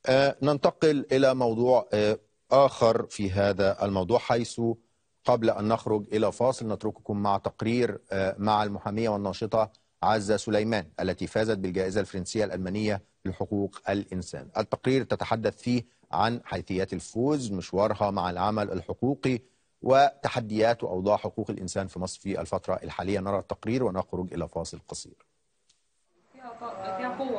آه، ننتقل إلى موضوع آه، آخر في هذا الموضوع حيث قبل أن نخرج إلى فاصل نترككم مع تقرير آه، مع المحامية والناشطة عزة سليمان التي فازت بالجائزة الفرنسية الألمانية لحقوق الإنسان التقرير تتحدث فيه عن حيثيات الفوز مشوارها مع العمل الحقوقي وتحديات وأوضاع حقوق الإنسان في مصر في الفترة الحالية نرى التقرير ونخرج إلى فاصل قصير فيها طاقة فيها قوة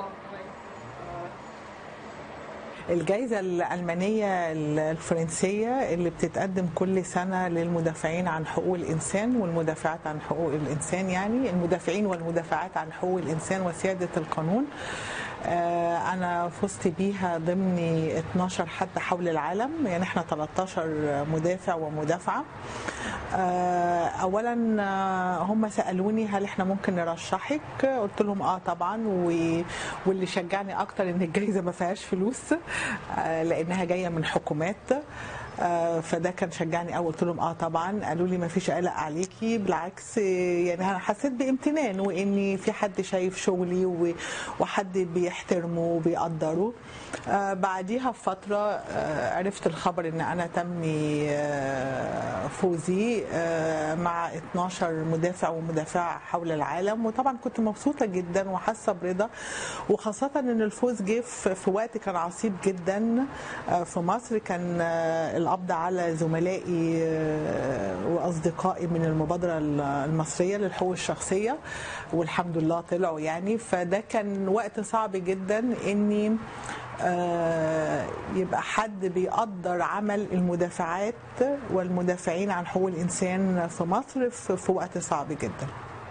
الجائزة الألمانية الفرنسية اللي بتتقدم كل سنة للمدافعين عن حقوق الإنسان والمدافعات عن حقوق الإنسان يعني المدافعين والمدافعات عن حقوق الإنسان وسيادة القانون آه، أنا فزت بيها ضمن 12 حد حول العالم يعني احنا 13 مدافع ومدافعة آه، أولا آه، هم سألوني هل احنا ممكن نرشحك قلت لهم اه طبعا و- واللي شجعني أكتر إن الجائزة ما فيهاش فلوس آه، لأنها جاية من حكومات آه، فده كان شجعني قوي قلت لهم اه طبعا قالوا لي ما فيش قلق عليكي بالعكس آه، يعني انا حسيت بامتنان واني في حد شايف شغلي و- وحد بيحترمه وبيقدره آه، بعديها بفتره آه، عرفت الخبر ان انا تم آه، فوزي آه، مع 12 مدافع ومدافعه حول العالم وطبعا كنت مبسوطه جدا وحاسه برضا وخاصه ان الفوز جه في في وقت كان عصيب جدا آه، في مصر كان آه، القبض على زملائي آه، واصدقائي من المبادره المصريه للحقوق الشخصيه والحمد لله طلعوا يعني فده كان وقت صعب جدا اني آه، يبقى حد بيقدر عمل المدافعات والمدافعين عن حقوق الانسان في مصر في في وقت صعب جدا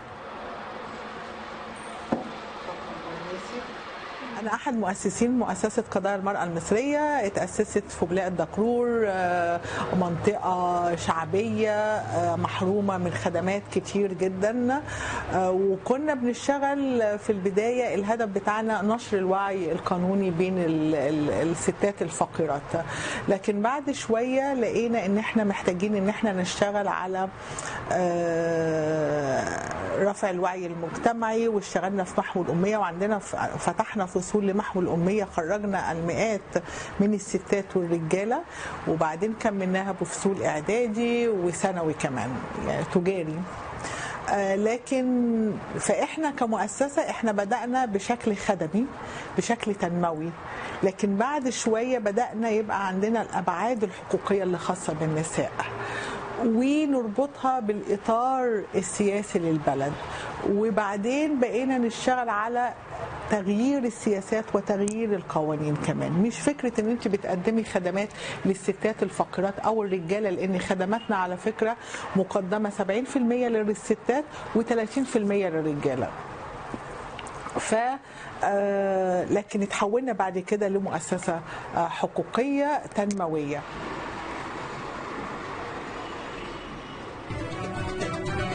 أنا أحد مؤسسين مؤسسة قضايا المرأة المصرية اتأسست في ولاية دقرور آه، منطقة شعبية آه، محرومة من خدمات كتير جدا آه، وكنا بنشتغل في البداية الهدف بتاعنا نشر الوعي القانوني بين ال- ال- الستات الفقيرات لكن بعد شوية لقينا ان احنا محتاجين ان احنا نشتغل على آه، رفع الوعي المجتمعي واشتغلنا في محو الأمية وعندنا ف- فتحنا فصول لمحو الأمية خرجنا المئات من الستات والرجالة وبعدين كملناها بفصول إعدادي وثانوي كمان يعني تجاري آه، لكن فاحنا كمؤسسه احنا بدانا بشكل خدمي بشكل تنموي لكن بعد شويه بدانا يبقى عندنا الابعاد الحقوقيه اللي خاصه بالنساء ونربطها بالاطار السياسي للبلد وبعدين بقينا نشتغل على تغيير السياسات وتغيير القوانين كمان مش فكرة ان انت بتقدمي خدمات للستات الفقيرات او الرجالة لان خدماتنا على فكرة مقدمة 70% للستات و30% للرجالة ف آه، لكن اتحولنا بعد كده لمؤسسة آه، حقوقية تنموية